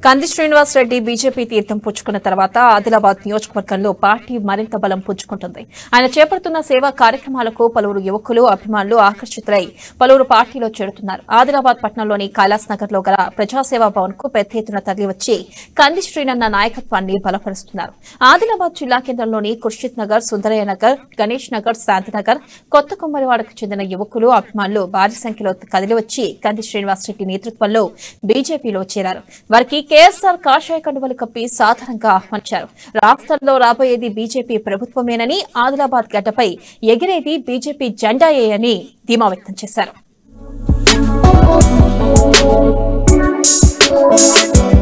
కంది శ్రీనివాస్ రెడ్డి బీజేపీ తీర్థం పుచ్చుకున్న తర్వాత ఆదిలాబాద్ నియోజకవర్గంలో పార్టీ మరింత బలం పుంజుకుంటుంది ఆయన చేపడుతున్న సేవా కార్యక్రమాలకు పలువురు యువకులు అభిమానులు ఆకర్షితులై పలువురు పార్టీలో చేరుతున్నారు ఆదిలాబాద్ పట్టణంలోని కైలాస్ నగర్ లో గల ప్రజాసేవా భవన్ కు పెద్ద ఎత్తున తరలివచ్చి కంది శ్రీనన్న నాయకత్వాన్ని బలపరుస్తున్నారు ఆదిలాబాద్ జిల్లా కేంద్రంలోని ఖుర్షిద్ నగర్ సుందరయ్య నగర్ గణేష్ నగర్ శాంతినగర్ కొత్త కుమ్మరివాడకు చెందిన యువకులు అభిమానులు భారీ సంఖ్యలో కదిలివచ్చి కంది శ్రీనివాస్ రెడ్డి నేతృత్వంలో బీజేపీలో చేరారు వారికి కేఎస్ఆర్ కాషాయ కండువలు కప్పి సాధారణంగా ఆహ్వానించారు రాష్ట్రంలో రాబోయేది బీజేపీ ప్రభుత్వమేనని ఆదిలాబాద్ గడ్డపై ఎగిరేది బీజేపీ జెండాయే అని ధీమా వ్యక్తం చేశారు